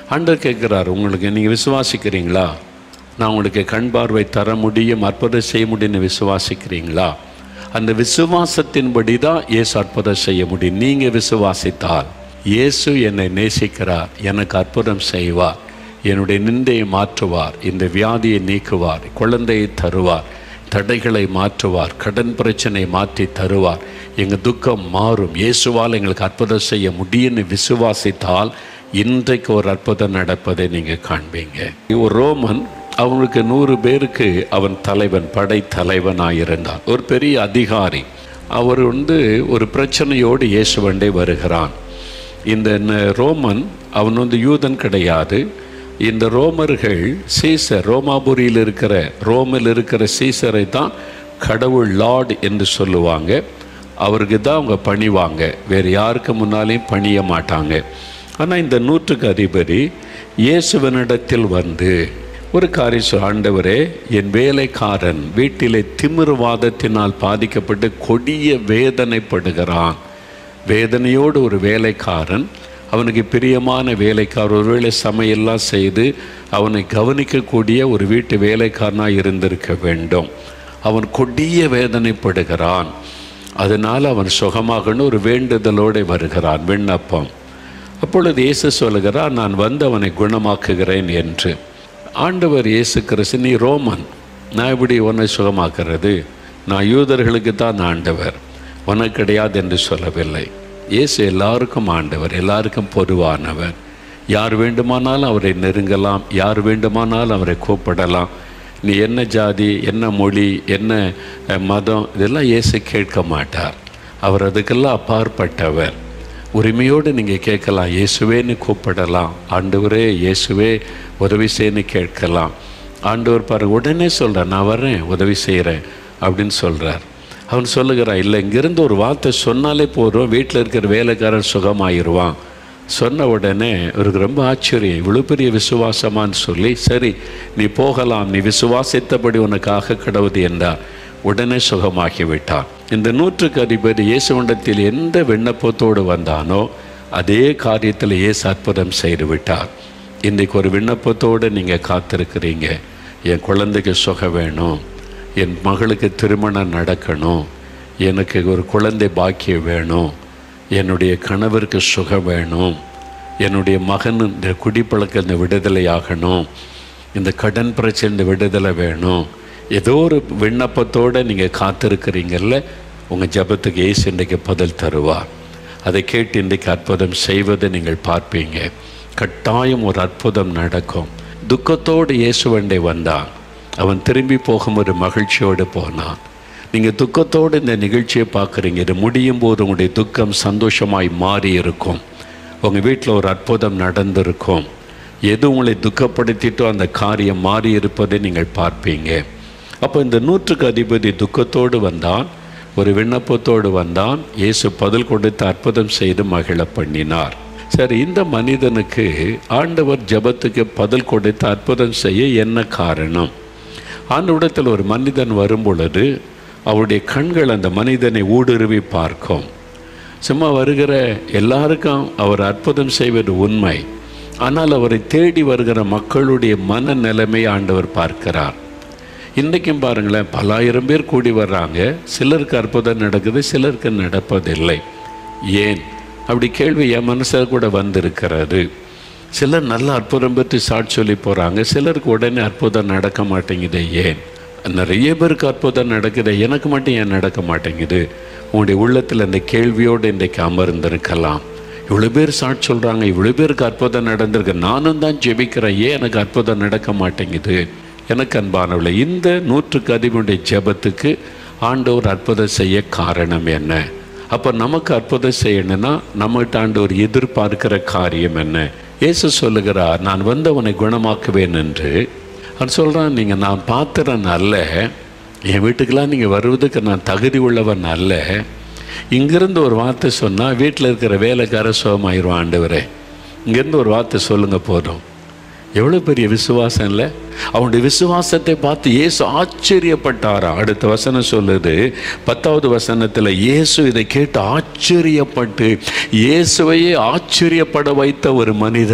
ஆண்டவர் கேட்குறாரு உங்களுக்கு நீங்கள் விசுவாசிக்கிறீங்களா நான் உங்களுக்கு கண் பார்வை தர முடியும் அற்புதம் செய்ய முடியும்னு விசுவாசிக்கிறீங்களா அந்த விசுவாசத்தின்படி தான் இயேசு அற்புதம் செய்ய முடியும் நீங்கள் விசுவாசித்தால் இயேசு என்னை நேசிக்கிறார் எனக்கு அற்புதம் செய்வார் என்னுடைய நிந்தையை மாற்றுவார் இந்த வியாதியை நீக்குவார் குழந்தையை தருவார் தடைகளை மாற்றுவார் கடன் பிரச்சனை மாற்றி தருவார் எங்கள் துக்கம் மாறும் இயேசுவால் எங்களுக்கு அற்புதம் செய்ய முடியும்னு விசுவாசித்தால் இன்றைக்கு ஒரு அற்புதம் நடப்பதை நீங்கள் காண்பீங்க ஒரு ரோமன் அவனுக்கு நூறு பேருக்கு அவன் தலைவன் படை தலைவனாக இருந்தான் ஒரு பெரிய அதிகாரி அவர் வந்து ஒரு பிரச்சனையோடு இயேசுவண்டே வருகிறான் இந்த ந- ரோமன் அவன் வந்து யூதன் கிடையாது இந்த ரோமர்கள் சீசர் ரோமாபுரியில் இருக்கிற ரோமில் இருக்கிற சீசரை தான் கடவுள் லார்ட் என்று சொல்லுவாங்க அவருக்கு தான் அவங்க பணிவாங்க வேறு யாருக்கு முன்னாலேயும் பணிய மாட்டாங்க ஆனால் இந்த நூற்றுக்கு அதிபதி இயேசுவனிடத்தில் வந்து ஒரு காரியம் சொல், ஆண்டவரே என் வேலைக்காரன் வீட்டிலே திமிர்வாதத்தினால் பாதிக்கப்பட்டு கொடிய வேதனைப்படுகிறான் வேதனையோடு ஒரு வேலைக்காரன் அவனுக்கு பிரியமான வேலைக்காரர் ஒருவேளை சமையெல்லாம் செய்து அவனை கவனிக்கக்கூடிய ஒரு வீட்டு வேலைக்காரனாக இருந்திருக்க வேண்டும் அவன் கொடிய வேதனைப்படுகிறான் அதனால் அவன் சுகமாகணும் ஒரு வேண்டுதலோடு வருகிறான் விண்ணப்பம் அப்பொழுது இயேசு சொல்லுகிறார் நான் வந்து அவனை குணமாக்குகிறேன் என்று ஆண்டவர் இயேசு கிறிஸ்து நீ ரோமன் நான் எப்படி உன்னை சுகமாக்குறது நான் யூதர்களுக்கு தான் ஆண்டவர் உனக்கு கிடையாது என்று சொல்லவில்லை இயேசு எல்லாருக்கும் ஆண்டவர் எல்லாருக்கும் பொதுவானவர் யார் வேண்டுமானாலும் அவரை நெருங்கலாம் யார் வேண்டுமானாலும் அவரை கூப்பிடலாம் நீ என்ன ஜாதி என்ன மொழி என்ன அஹ், மதம் இதெல்லாம் இயேசு கேட்க மாட்டார் அவர் அதுக்கெல்லாம் அப்பாற்பட்டவர் உரிமையோடு நீங்கள் கேட்கலாம் இயேசுவேன்னு கூப்பிடலாம் ஆண்டவரே இயேசுவே உதவி செய்யன்னு கேட்கலாம் ஆண்டவர் பாரு உடனே சொல்கிறார் நான் வர்றேன் உதவி செய்கிறேன் அப்படின்னு சொல்கிறார் அவன் சொல்லுகிறான் இல்லை இங்கிருந்து ஒரு வார்த்தை சொன்னாலே போதும் வீட்டில் இருக்கிற வேலைக்காரன் சுகமாயிருவான் சொன்ன உடனே அவருக்கு ரொம்ப ஆச்சரியம் இவ்வளோ பெரிய விசுவாசமான்னு சொல்லி சரி நீ போகலாம் நீ விசுவாசித்தபடி உனக்காக கடவுது என்றார் உடனே சுகமாகி விட்டான் இந்த நூற்றுக்கு அதிபதி இயேசுவண்டத்தில் எந்த விண்ணப்பத்தோடு வந்தானோ அதே காரியத்தில் இயேசு அற்புதம் செய்து விட்டார் இன்றைக்கு ஒரு விண்ணப்பத்தோடு நீங்கள் காத்திருக்கிறீங்க என் குழந்தைக்கு சுகம் வேணும் என் மகளுக்கு திருமணம் நடக்கணும் எனக்கு ஒரு குழந்தை பாக்கியம் வேணும் என்னுடைய கணவருக்கு சுகம் வேணும் என்னுடைய மகன் இந்த குடிப்பழக்கம் இந்த விடுதலை ஆகணும் இந்த கடன் பிரச்சனை இந்த விடுதலை வேணும் ஏதோ ஒரு விண்ணப்பத்தோடு நீங்கள் காத்திருக்கிறீங்கல்ல உங்கள் ஜெபத்துக்கு ஏசு இன்றைக்கு பதில் தருவார் அதை கேட்டு இன்றைக்கு அற்புதம் செய்வதை நீங்கள் பார்ப்பீங்க கட்டாயம் ஒரு அற்புதம் நடக்கும் துக்கத்தோடு இயேசுவண்டை வந்தான் அவன் திரும்பி போகும் ஒரு மகிழ்ச்சியோடு போனான் நீங்கள் துக்கத்தோடு இந்த நிகழ்ச்சியை பார்க்குறீங்க இது முடியும் போது உங்களுடைய துக்கம் சந்தோஷமாய் மாறி இருக்கும் உங்கள் வீட்டில் ஒரு அற்புதம் நடந்திருக்கும் எது உங்களை துக்கப்படுத்திட்டோ அந்த காரியம் மாறி இருப்பதை நீங்கள் பார்ப்பீங்க அப்போ இந்த நூற்றுக்கு அதிபதி துக்கத்தோடு வந்தான் ஒரு விண்ணப்பத்தோடு வந்தான் இயேசு பதில் கொடுத்து அற்புதம் செய்து மகிழ பண்ணினார் சரி இந்த மனிதனுக்கு ஆண்டவர் ஜெபத்துக்கு பதில் கொடுத்து அற்புதம் செய்ய என்ன காரணம் ஆண்டவிடத்தில் ஒரு மனிதன் வரும் பொழுது அவருடைய கண்கள் அந்த மனிதனை ஊடுருவி பார்க்கும் சும்மா வருகிற எல்லாருக்கும் அவர் அற்புதம் செய்வது உண்மை ஆனால் அவரை தேடி வருகிற மக்களுடைய மன நிலைமை ஆண்டவர் பார்க்கிறார் இன்றைக்கும் பாருங்களேன் பல ஆயிரம் பேர் கூடி வர்றாங்க சிலருக்கு அற்புதம் நடக்குது சிலருக்கு நடப்பதில்லை ஏன் அப்படி கேள்வி என் மனசில் கூட வந்திருக்கிறது சிலர் நல்ல அற்புதம் பெற்று சாட்சி சொல்லி போகிறாங்க சிலருக்கு உடனே அற்புதம் நடக்க மாட்டேங்குது ஏன் நிறைய பேருக்கு அற்புதம் நடக்குது எனக்கு மட்டும் ஏன் நடக்க மாட்டேங்குது உங்களுடைய உள்ளத்தில் அந்த கேள்வியோடு இன்றைக்கு அமர்ந்திருக்கலாம் இவ்வளோ பேர் சாட்சி சொல்கிறாங்க இவ்வளோ பேருக்கு அற்புதம் நடந்திருக்கு நானும் தான் ஜெபிக்கிறேன் ஏன் எனக்கு அற்புதம் நடக்க மாட்டேங்குது எனக்கு அன்பானவளை இந்த நூற்றுக்கு அதிபனுடைய ஜெபத்துக்கு ஆண்டவர் அற்புதம் செய்ய காரணம் என்ன அப்போ நமக்கு அற்புதம் செய்யணும்னா நம்மகிட்ட ஆண்டவர் எதிர்பார்க்கிற காரியம் என்ன இயேசு சொல்லுகிறார் நான் வந்து அவனை குணமாக்குவேன் என்று அவன் சொல்கிறான் நீங்கள் நான் பாத்திரன் அல்ல என் வீட்டுக்கெல்லாம் நீங்கள் வருவதுக்கு நான் தகுதி உள்ளவன் அல்ல இங்கிருந்து ஒரு வார்த்தை சொன்னால் வீட்டில் இருக்கிற வேலைக்கார சுகமாயிரும் ஆண்டவரே இங்கேருந்து ஒரு வார்த்தை சொல்லுங்கள் போதும் எவ்வளோ பெரிய விசுவாசம் இல்லை அவனுடைய விசுவாசத்தை பார்த்து இயேசு ஆச்சரியப்பட்டாரா அடுத்த வசனம் சொல்லுது பத்தாவது வசனத்தில் இயேசு இதை கேட்டு ஆச்சரியப்பட்டு இயேசுவையே ஆச்சரியப்பட வைத்த ஒரு மனிதன்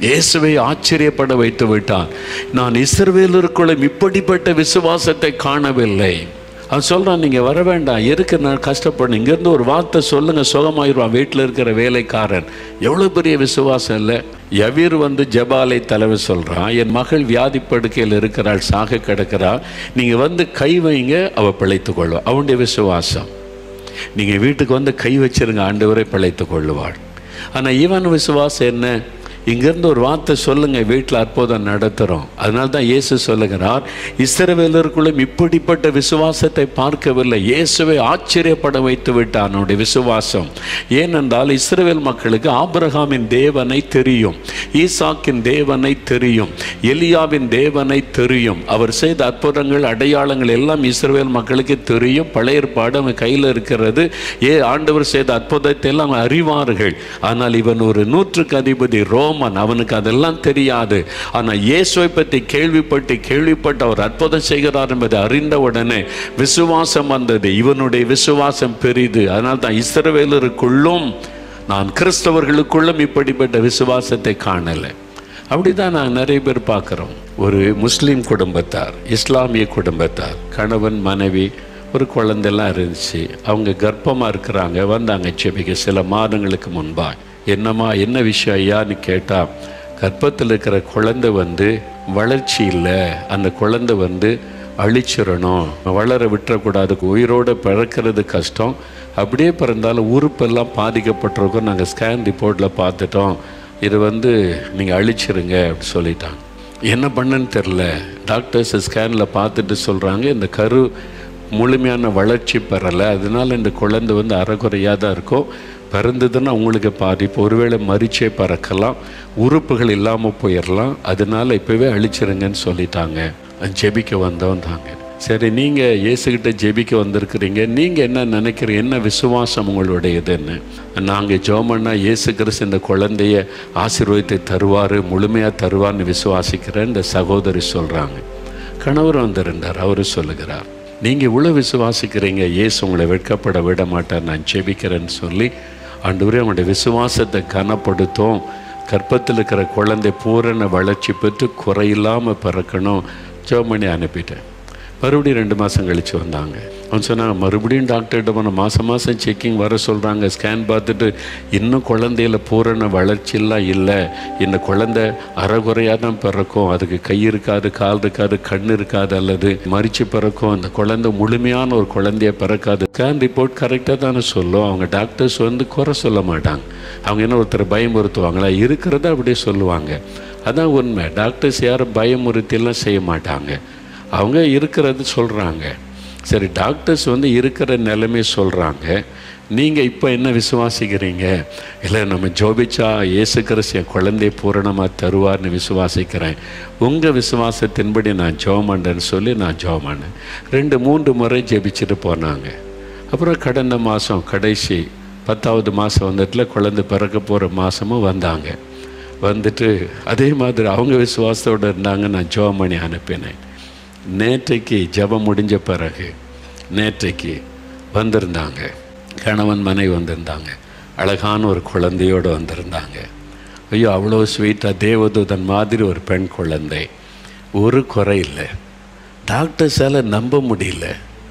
இயேசுவை ஆச்சரியப்பட வைத்து விட்டான் நான் இஸ்ரவேலருக்குள்ளும் இப்படிப்பட்ட விசுவாசத்தை காணவில்லை அவன் சொல்கிறான் நீங்கள் வர வேண்டாம் எதுக்கு நான் கஷ்டப்படணும் இங்கேருந்து ஒரு வார்த்தை சொல்லுங்கள் சுகமாயிருவான் வீட்டில் இருக்கிற வேலைக்காரன் எவ்வளோ பெரிய விசுவாசம் இல்லை யவீர் வந்து ஜபாலை தலைவர் சொல்கிறான் என் மகள் வியாதி படுக்கையில் இருக்கிறாள் சாக கிடக்கிறா நீங்கள் வந்து கை வைங்க அவள் பிழைத்து கொள்வா அவனுடைய விசுவாசம் நீங்கள் வீட்டுக்கு வந்து கை வச்சிருங்க ஆண்டவரை பிழைத்து கொள்ளுவாள் ஆனால் இவன் விசுவாசம் என்ன இங்கேருந்து ஒரு வார்த்தை சொல்லுங்க வீட்டில் அற்புதம் நடத்துகிறோம் அதனால தான் இயேசு சொல்லுகிறார் இஸ்ரவேலருக்குள்ளும் இப்படிப்பட்ட விசுவாசத்தை பார்க்கவில்லை இயேசுவை ஆச்சரியப்பட வைத்து விட்டான் அவனுடைய விசுவாசம் ஏனென்றால் இஸ்ரவேல் மக்களுக்கு ஆபிரகாமின் தேவனை தெரியும் ஈசாக்கின் தேவனை தெரியும் எலியாவின் தேவனை தெரியும் அவர் செய்த அற்புதங்கள் அடையாளங்கள் எல்லாம் இஸ்ரவேல் மக்களுக்கு தெரியும் பழைய ஏற்பாடு அவன் கையில் இருக்கிறது ஏ ஆண்டவர் செய்த அற்புதத்தை எல்லாம் அறிவார்கள் ஆனால் இவன் ஒரு நூற்றுக்கு அதிபதி ரோமன் அவனுக்கு அதெல்லாம் தெரியாது ஆனால் இயேசுவை பற்றி கேள்விப்பட்டு கேள்விப்பட்டு அவர் அற்புதம் செய்கிறார் என்பதை அறிந்த உடனே விசுவாசம் வந்தது இவனுடைய விசுவாசம் பெரிது அதனால் தான் இஸ்ரவேலருக்குள்ளும் நான் கிறிஸ்தவர்களுக்குள்ளும் இப்படிப்பட்ட விசுவாசத்தை காணலை அப்படிதான் நான் நிறைய பேர் பார்க்குறோம் ஒரு முஸ்லீம் குடும்பத்தார் இஸ்லாமிய குடும்பத்தார் கணவன் மனைவி ஒரு குழந்தைலாம் இருந்துச்சு அவங்க கர்ப்பமாக இருக்கிறாங்க வந்தாங்க செபிக்க சில மாதங்களுக்கு முன்பாக என்னம்மா என்ன விஷயம் ஐயான்னு கேட்டால் கர்ப்பத்தில் இருக்கிற குழந்தை வந்து வளர்ச்சி இல்லை அந்த குழந்தை வந்து அழிச்சிடணும் வளர விட்டுறக்கூடாது உயிரோடு பிறக்கிறது கஷ்டம் அப்படியே பிறந்தாலும் உறுப்பெல்லாம் பாதிக்கப்பட்டிருக்கும் நாங்கள் ஸ்கேன் ரிப்போர்ட்டில் பார்த்துட்டோம் இது வந்து நீங்கள் அழிச்சிருங்க அப்படி சொல்லிட்டாங்க என்ன பண்ணுன்னு தெரில டாக்டர்ஸ் ஸ்கேனில் பார்த்துட்டு சொல்கிறாங்க இந்த கரு முழுமையான வளர்ச்சி பெறலை அதனால இந்த குழந்தை வந்து அறகுறையாக தான் இருக்கும் பிறந்ததுன்னா உங்களுக்கு பாதிப்பு ஒருவேளை மறிச்சே பறக்கலாம் உறுப்புகள் இல்லாமல் போயிடலாம் அதனால இப்போவே அழிச்சிருங்கன்னு சொல்லிட்டாங்க ஜெபிக்க வந்தவன் தாங்க சரி நீங்கள் இயேசுகிட்ட ஜெபிக்க வந்திருக்கிறீங்க நீங்கள் என்ன நினைக்கிறீங்க என்ன விசுவாசம் உங்களுடையதுன்னு நாங்கள் ஜோமன்னா இயேசு கிறிஸ்து இந்த குழந்தைய ஆசீர்வதித்து தருவார் முழுமையாக தருவார்னு விசுவாசிக்கிறேன் இந்த சகோதரி சொல்கிறாங்க கணவர் வந்திருந்தார் அவரு சொல்லுகிறார் நீங்கள் இவ்வளோ விசுவாசிக்கிறீங்க இயேசு உங்களை வெட்கப்பட விட மாட்டார் நான் ஜெபிக்கிறேன்னு சொல்லி ஆண்டவரே அவனுடைய விசுவாசத்தை கனப்படுத்தும் கர்ப்பத்தில் இருக்கிற குழந்தை பூரண வளர்ச்சி பெற்று குறையில்லாமல் பிறக்கணும் ஜோமணி அனுப்பிட்டேன் மறுபடியும் ரெண்டு மாதம் கழித்து வந்தாங்க அவன் சொன்னாங்க மறுபடியும் டாக்டர்கிட்ட போன மாதம் மாதம் செக்கிங் வர சொல்கிறாங்க ஸ்கேன் பார்த்துட்டு இன்னும் குழந்தையில பூரண வளர்ச்சியெல்லாம் இல்லை இந்த குழந்தை அறகுறையாக தான் பிறக்கும் அதுக்கு கை இருக்காது கால் இருக்காது கண் இருக்காது அல்லது மறித்து பிறக்கும் அந்த குழந்தை முழுமையான ஒரு குழந்தைய பிறக்காது ஸ்கேன் ரிப்போர்ட் கரெக்டாக தானே சொல்லும் அவங்க டாக்டர்ஸ் வந்து குறை சொல்ல மாட்டாங்க அவங்க என்ன ஒருத்தர் பயமுறுத்துவாங்களா இருக்கிறத அப்படியே சொல்லுவாங்க அதான் உண்மை டாக்டர்ஸ் யாரும் பயமுறுத்தியெல்லாம் செய்ய மாட்டாங்க அவங்க இருக்கிறது சொல்கிறாங்க சரி டாக்டர்ஸ் வந்து இருக்கிற நிலைமை சொல்கிறாங்க நீங்கள் இப்போ என்ன விசுவாசிக்கிறீங்க இல்லை நம்ம ஜோபிச்சா இயேசு கிறிஸ்து என் குழந்தைய பூரணமாக தருவார்னு விசுவாசிக்கிறேன் உங்கள் விசுவாசத்தின்படி நான் ஜோமண்டேன்னு சொல்லி நான் ஜோமண்டேன் ரெண்டு மூன்று முறை ஜெபிச்சுட்டு போனாங்க அப்புறம் கடந்த மாதம் கடைசி பத்தாவது மாதம் வந்துட்டுல குழந்தை பிறக்க போகிற மாதமும் வந்தாங்க வந்துட்டு அதே மாதிரி அவங்க விசுவாசத்தோடு இருந்தாங்க நான் ஜோம் பண்ணி அனுப்பினேன் நேற்றைக்கு ஜெபம் முடிஞ்ச பிறகு நேற்றைக்கு வந்திருந்தாங்க கணவன் மனைவி வந்திருந்தாங்க அழகான ஒரு குழந்தையோடு வந்திருந்தாங்க ஐயோ அவ்வளோ ஸ்வீட்டாக தேவதூதன் மாதிரி ஒரு பெண் குழந்தை ஒரு குறை இல்லை டாக்டர்ஸால் நம்ப முடியல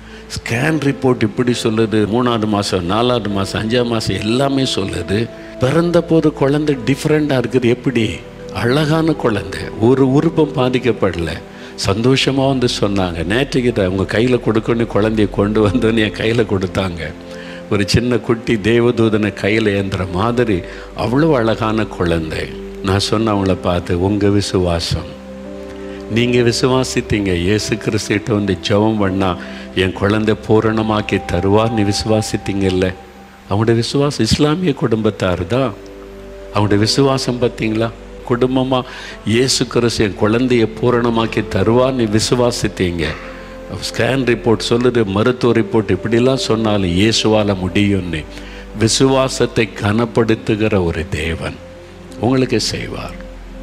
ஸ்கேன் ரிப்போர்ட் இப்படி சொல்லுது மூணாவது மாதம் நாலாவது மாதம் அஞ்சாவது மாதம் எல்லாமே சொல்லுது பிறந்த போது குழந்தை டிஃப்ரெண்ட்டாக இருக்குது எப்படி அழகான குழந்தை ஒரு உறுப்பும் பாதிக்கப்படலை சந்தோஷமாக வந்து சொன்னாங்க நேற்றுக்கு தான் உங்கள் கையில் கொடுக்கணும் குழந்தைய கொண்டு வந்தோன்னு என் கையில் கொடுத்தாங்க ஒரு சின்ன குட்டி தேவதூதனை கையில் ஏந்துற மாதிரி அவ்வளோ அழகான குழந்தை நான் சொன்ன அவங்கள பார்த்து உங்கள் விசுவாசம் நீங்கள் விசுவாசித்தீங்க இயேசு கிறிஸ்திட்ட வந்து ஜெபம் பண்ணா என் குழந்தை பூரணமாக்கி தருவார் நீ விசுவாசித்தீங்கல்ல அவங்களுடைய விசுவாசம் இஸ்லாமிய குடும்பத்தார் தான் அவங்களுடைய விசுவாசம் பார்த்தீங்களா குடும்பமாக இயேசு கிறிஸ்து என் குழந்தைய பூரணமாக்கி தருவார் நீ விசுவாசித்தீங்க ஸ்கேன் ரிப்போர்ட் சொல்லுது மருத்துவ ரிப்போர்ட் இப்படிலாம் சொன்னாலும் இயேசுவால் முடியும்னு விசுவாசத்தை கனப்படுத்துகிற ஒரு தேவன் உங்களுக்கு செய்வார்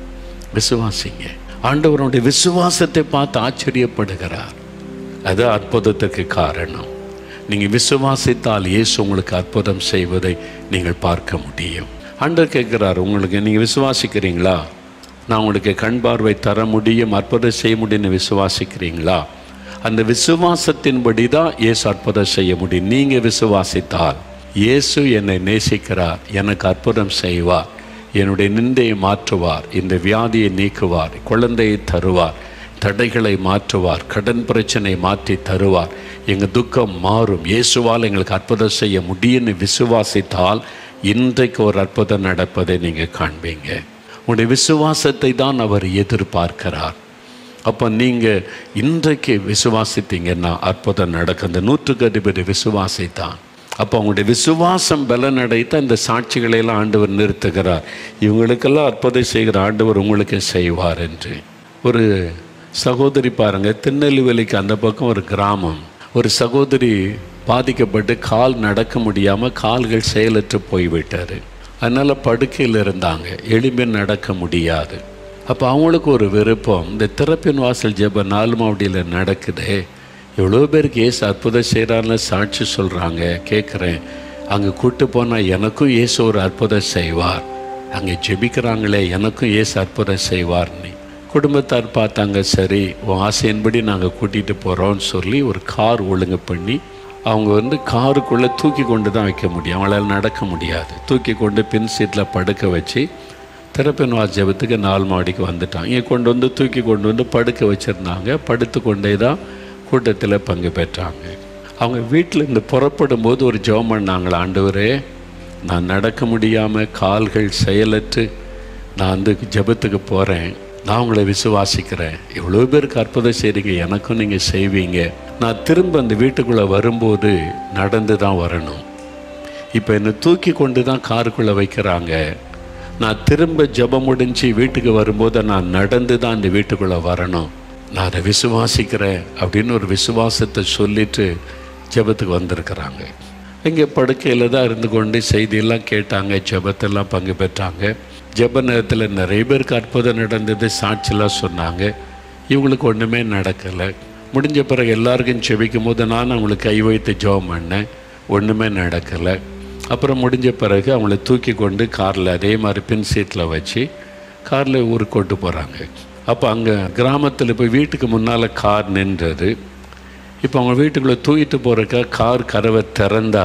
விசுவாசிங்க ஆண்டவருடைய விசுவாசத்தை பார்த்து ஆச்சரியப்படுகிறார் அது அற்புதத்துக்கு காரணம் நீங்கள் விசுவாசித்தால் இயேசு உங்களுக்கு அற்புதம் செய்வதை நீங்கள் பார்க்க முடியும் ஆண்டவர் கேட்குறார் உங்களுக்கு நீங்கள் விசுவாசிக்கிறீங்களா நான் உங்களுக்கு கண் பார்வை தர முடியும் அற்புதம் செய்ய முடியும்னு விசுவாசிக்கிறீங்களா அந்த விசுவாசத்தின்படி தான் இயேசு அற்புதம் செய்ய முடியும் நீங்கள் விசுவாசித்தால் இயேசு என்னை நேசிக்கிறார் எனக்கு அற்புதம் செய்வார் என்னுடைய நிந்தையை மாற்றுவார் இந்த வியாதியை நீக்குவார் குழந்தையை தருவார் தடைகளை மாற்றுவார் கடன் பிரச்சனை மாற்றி தருவார் எங்கள் துக்கம் மாறும் இயேசுவால் எங்களுக்கு அற்புதம் செய்ய முடியும்னு விசுவாசித்தால் இன்றைக்கு ஒரு அற்புதம் நடப்பதை நீங்கள் காண்பீங்க உங்களுடைய விசுவாசத்தை தான் அவர் எதிர்பார்க்கிறார் அப்போ நீங்கள் இன்றைக்கு விசுவாசித்தீங்கன்னா அற்புதம் நடக்கும் அந்த நூற்றுக்கு அதிபதி விசுவாசித்தான் அப்போ அவங்களுடைய விசுவாசம் பலனடைத்த இந்த சாட்சிகளை எல்லாம் ஆண்டவர் நிறுத்துகிறார் இவங்களுக்கெல்லாம் அற்புதம் செய்கிற ஆண்டவர் உங்களுக்கு செய்வார் என்று ஒரு சகோதரி பாருங்க திருநெல்வேலிக்கு அந்த பக்கம் ஒரு கிராமம் ஒரு சகோதரி பாதிக்கப்பட்டு கால் நடக்க முடியாமல் கால்கள் செயலற்று போய்விட்டார் அதனால் படுக்கையில் இருந்தாங்க எளிமை நடக்க முடியாது அப்போ அவங்களுக்கு ஒரு விருப்பம் இந்த திறப்பின் வாசல் ஜெப நாலு மாவடியில் நடக்குதே எவ்வளோ பேருக்கு ஏசு அற்புதம் செய்கிறான்னு சாட்சி சொல்கிறாங்க கேட்குறேன் அங்கே கூட்டு போனால் எனக்கும் இயேசு ஒரு அற்புதம் செய்வார் அங்கே ஜெபிக்கிறாங்களே எனக்கும் இயேசு அற்புதம் செய்வார்னு குடும்பத்தார் பார்த்தாங்க சரி உன் ஆசையின்படி நாங்கள் கூட்டிகிட்டு போகிறோம்னு சொல்லி ஒரு கார் ஒழுங்கு பண்ணி அவங்க வந்து காருக்குள்ளே தூக்கி கொண்டு தான் வைக்க முடியும் அவங்களால நடக்க முடியாது தூக்கி கொண்டு பின் சீட்டில் படுக்க வச்சு திறப்பின் ஜெபத்துக்கு நாலு மாடிக்கு வந்துட்டாங்க இங்கே கொண்டு வந்து தூக்கி கொண்டு வந்து படுக்க வச்சுருந்தாங்க படுத்து கொண்டே தான் கூட்டத்தில் பங்கு பெற்றாங்க அவங்க வீட்டில் இருந்து புறப்படும் போது ஒரு ஜெபம் பண்ணாங்களா ஆண்டவரே நான் நடக்க முடியாமல் கால்கள் செயலற்று நான் வந்து ஜெபத்துக்கு போகிறேன் நான் உங்களை விசுவாசிக்கிறேன் எவ்வளோ பேருக்கு அற்புதம் செய்கிறீங்க எனக்கும் நீங்கள் செய்வீங்க நான் திரும்ப அந்த வீட்டுக்குள்ளே வரும்போது நடந்து தான் வரணும் இப்போ என்னை தூக்கி கொண்டு தான் காருக்குள்ளே வைக்கிறாங்க நான் திரும்ப ஜெபம் முடிஞ்சு வீட்டுக்கு வரும்போது நான் நடந்து தான் அந்த வீட்டுக்குள்ளே வரணும் நான் அதை விசுவாசிக்கிறேன் அப்படின்னு ஒரு விசுவாசத்தை சொல்லிட்டு ஜெபத்துக்கு வந்திருக்கிறாங்க இங்கே படுக்கையில் தான் இருந்து கொண்டு செய்தியெல்லாம் கேட்டாங்க ஜெபத்தெல்லாம் பங்கு பெற்றாங்க ஜெப நேரத்தில் நிறைய பேருக்கு அற்புதம் நடந்தது சாட்சியெல்லாம் சொன்னாங்க இவங்களுக்கு ஒன்றுமே நடக்கலை முடிஞ்ச பிறகு எல்லாருக்கும் செபிக்கும் போது நான் அவங்களுக்கு கை வைத்து ஜெபம் பண்ணேன் ஒன்றுமே நடக்கலை அப்புறம் முடிஞ்ச பிறகு அவங்கள தூக்கி கொண்டு காரில் அதே மாதிரி பின் சீட்டில் வச்சு காரில் ஊருக்கு கொண்டு போகிறாங்க அப்போ அங்கே கிராமத்தில் போய் வீட்டுக்கு முன்னால் கார் நின்றது இப்போ அவங்க வீட்டுக்குள்ளே தூக்கிட்டு போகிறக்கா கார் கதவை திறந்தா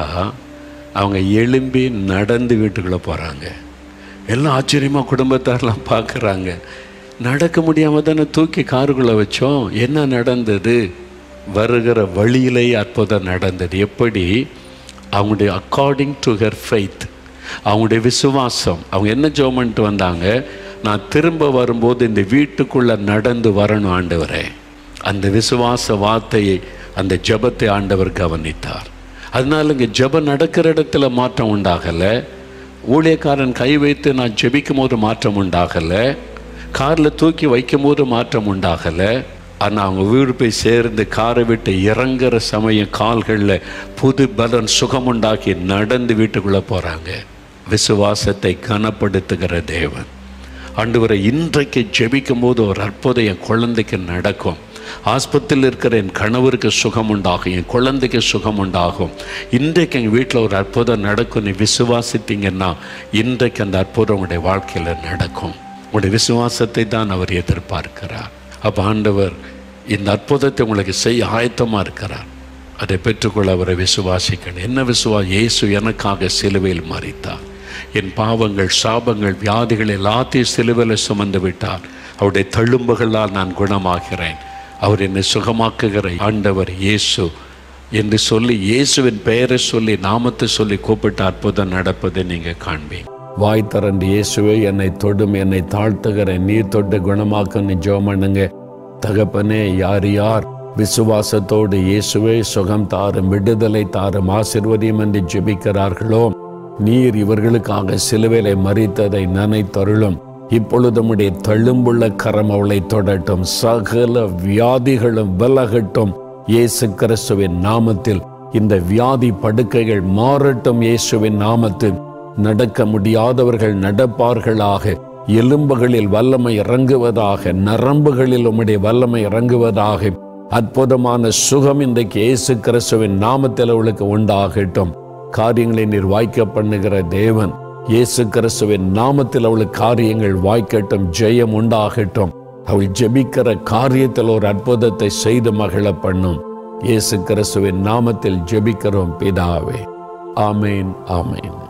அவங்க எழும்பி நடந்து வீட்டுக்குள்ளே போகிறாங்க எல்லாம் ஆச்சரியமாக குடும்பத்தாரெலாம் பார்க்குறாங்க நடக்க முடியாமல் தானே தூக்கி காருக்குள்ளே வச்சோம் என்ன நடந்தது வருகிற வழியிலேயே அற்புதம் நடந்தது எப்படி அவங்களுடைய அக்கார்டிங் டு ஹர் ஃபெய்த் அவங்களுடைய விசுவாசம் அவங்க என்ன ஜெபம் பண்ணிட்டு வந்தாங்க நான் திரும்ப வரும்போது இந்த வீட்டுக்குள்ளே நடந்து வரணும் ஆண்டவரே அந்த விசுவாச வார்த்தையை அந்த ஜெபத்தை ஆண்டவர் கவனித்தார் அதனால இங்கே ஜெபம் நடக்கிற இடத்துல மாற்றம் உண்டாகலை ஊழியக்காரன் கை வைத்து நான் ஜெபிக்கும் போது மாற்றம் உண்டாகலை காரில் தூக்கி வைக்கும் போது மாற்றம் உண்டாகலை ஆனால் அவங்க வீடு போய் சேர்ந்து காரை விட்டு இறங்குற சமயம் கால்களில் புது பலன் சுகமுண்டாக்கி நடந்து வீட்டுக்குள்ளே போகிறாங்க விசுவாசத்தை கனப்படுத்துகிற தேவன் ஆண்டவரை இன்றைக்கு ஜெபிக்கும் போது ஒரு அற்புதம் என் குழந்தைக்கு நடக்கும் ஆஸ்பத்திரியில் இருக்கிற என் கணவருக்கு சுகம் உண்டாகும் என் குழந்தைக்கு சுகம் உண்டாகும் இன்றைக்கு எங்கள் வீட்டில் ஒரு அற்புதம் நடக்கும் நீ விசுவாசித்தீங்கன்னா இன்றைக்கு அந்த அற்புதம் உங்களுடைய வாழ்க்கையில் நடக்கும் உங்களுடைய விசுவாசத்தை தான் அவர் எதிர்பார்க்கிறார் அப்போ ஆண்டவர் இந்த அற்புதத்தை உங்களுக்கு செய்ய ஆயத்தமாக இருக்கிறார் அதை பெற்றுக்கொள்ள அவரை விசுவாசிக்கணும் என்ன விசுவா இயேசு எனக்காக சிலுவையில் மறித்தார் என் பாவங்கள் சாபங்கள் வியாதிகள் எல்லாத்தையும் சிலுவையில் சுமந்து விட்டார் அவருடைய தழும்புகளால் நான் குணமாகிறேன் அவர் என்னை சுகமாக்குகிற ஆண்டவர் இயேசு என்று சொல்லி இயேசுவின் பெயரை சொல்லி நாமத்தை சொல்லி கூப்பிட்டு அற்புதம் நடப்பதை நீங்கள் காண்பீங்க வாய் திறந்து இயேசுவே என்னை தொடும் என்னை தாழ்த்துகிற நீர் தொட்டு குணமாக்குன்னு ஜெபம் பண்ணுங்க தகப்பனே யார் யார் விசுவாசத்தோடு இயேசுவே சுகம் தாரும் விடுதலை தாரும் ஆசிர்வதியும் என்று ஜெபிக்கிறார்களோ நீர் இவர்களுக்காக சிலுவையிலே மறித்ததை நினைத்தருளும் இப்பொழுது உம்முடைய தழும்புள்ள கரம் அவளை தொடட்டும் சகல வியாதிகளும் விலகட்டும் இயேசு கிறிஸ்துவின் நாமத்தில் இந்த வியாதி படுக்கைகள் மாறட்டும் இயேசுவின் நாமத்தில் நடக்க முடியாதவர்கள் நடப்பார்களாக எலும்புகளில் வல்லமை இறங்குவதாக நரம்புகளில் உம்முடைய வல்லமை இறங்குவதாக அற்புதமான சுகம் இன்றைக்கு இயேசு கிறிஸ்துவின் நாமத்தில் அவளுக்கு உண்டாகட்டும் காரியங்களை நீர் வாய்க்க பண்ணுகிற தேவன் இயேசு கிறிஸ்துவின் நாமத்தில் அவளுக்கு காரியங்கள் வாய்க்கட்டும் ஜெயம் உண்டாகட்டும் அவள் ஜெபிக்கிற காரியத்தில் ஒரு அற்புதத்தை செய்து மகிழ பண்ணும் இயேசு கிறிஸ்துவின் நாமத்தில் ஜெபிக்கிறோம் பிதாவே ஆமேன் ஆமேன்